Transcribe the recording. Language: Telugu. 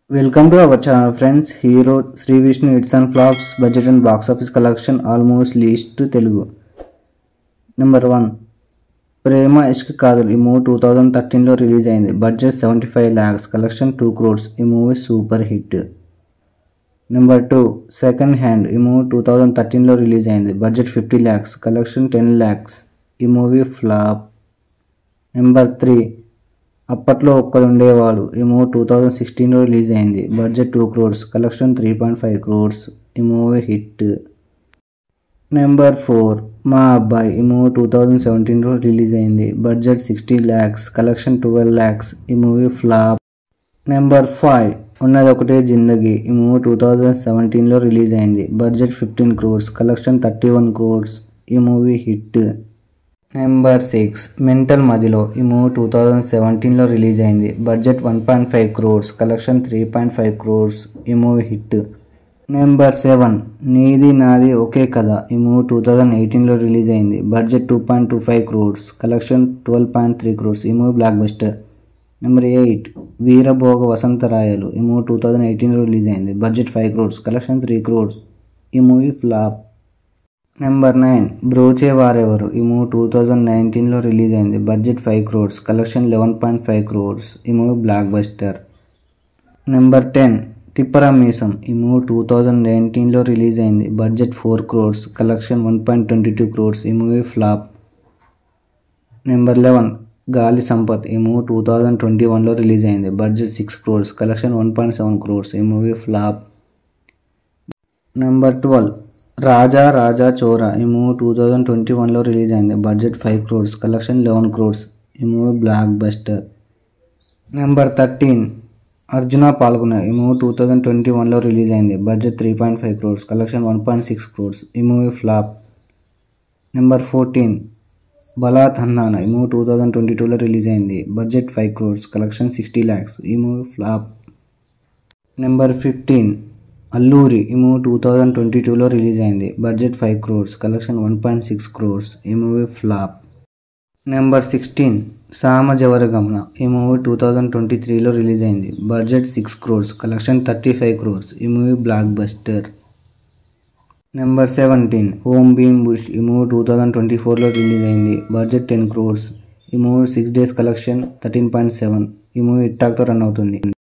welcome to our channel friends hero Shri Vishnu hits and flops budget and box office collection almost least Telugu number one Prema Ishq Kaadhal ఈ మూవీ టూ థౌజండ్ థర్టీన్లో రిలీజ్ అయింది budget seventy five lakhs collection two crores ఈ movie super hit number two second hand ఈ మూవీ టూ థౌజండ్ థర్టీన్లో రిలీజ్ అయింది budget fifty lakhs collection ten lakhs ఈ మూవీ ఫ్లాప్ నెంబర్ త్రీ అప్పట్లో ఒక్కడు ఉండేవాడు ఈ మూవీ టూ థౌజండ్ సిక్స్టీన్లో రిలీజ్ అయింది budget two crores collection three point five crores ఈ movie hit number four Maa Abbayi ఈ మూవీ టూ థౌజండ్ సెవెంటీన్లో రిలీజ్ అయింది budget sixty lakhs collection twelve lakhs ఈ movie flop number five Unnadi Okate Zindagi ఈ మూవీ టూ థౌజండ్ సెవెంటీన్లో రిలీజ్ అయింది budget fifteen crores collection thirty one crores ఈ movie hit number six mental Madhilo ఈ మూవీ టూ థౌజండ్ సెవెంటీన్లో రిలీజ్ అయింది budget one point five crores collection three point five crores ఈ మూవీ హిట్ నెంబర్ సెవెన్ నీది నాది ఒకే కథ ఈ మూవీ టూ థౌజండ్ ఎయిటీన్లో రిలీజ్ అయింది budget two point two five crores collection twelve point three crores ఈ movie blockbuster number eight Veerabhoga Vasantharayalu ఈ మూవీ టూ థౌజండ్ ఎయిటీన్లో రిలీజ్ అయింది budget five crores collection three crores ఈ movie flop number nine Broche Varevaru ఈ మూవీ టూ థౌజండ్ నైన్టీన్లో రిలీజ్ అయింది budget five crores collection eleven point five crores ఈ movie blockbuster number ten తిప్పరా Meesam ఈ మూవీ టూ థౌజండ్ నైన్టీన్లో రిలీజ్ అయింది budget four crores collection one point twenty two crores ఈ movie flop number eleven Gaali Sampath ఈ మూవీ టూ థౌజండ్ ట్వంటీ వన్లో రిలీజ్ అయింది budget six crores collection one point seven crores ఈ movie flop number twelve Raja Raja Chora ఈ మూవీ టూ థౌజండ్ ట్వంటీ వన్లో రిలీజ్ అయింది budget five crores collection eleven crores ఈ movie blockbuster number thirteen Arjuna పాల్గొన ఈ మూవీ టూ థౌజండ్ ట్వంటీ వన్లో రిలీజ్ అయింది budget three point five crores collection one point six crores ఈ movie flop number fourteen Bhala Thandana ఈ మూవీ టూ థౌజండ్ ట్వంటీ టూలో రిలీజ్ అయింది budget five crores collection sixty lakhs ఈ movie flop number fifteen Alluri ఈ మూవీ టూ థౌజండ్ ట్వంటీ టూలో రిలీజ్ అయింది budget five crores collection one point six crores ఈ movie flop number sixteen Samajavaragamana ఈ మూవీ టూ థౌజండ్ ట్వంటీ త్రీలో రిలీజ్ అయింది budget six crores collection thirty five crores ఈ movie blockbuster number seventeen Om Bheem Bush ఈ మూవీ టూ థౌజండ్ ట్వంటీ ఫోర్లో రిలీజ్ అయింది బడ్జెట్ టెన్ క్రోర్స్ ఈ movie six days collection thirteen point seven ఈ మూవీ ఇట్టాక్తో రన్ అవుతుంది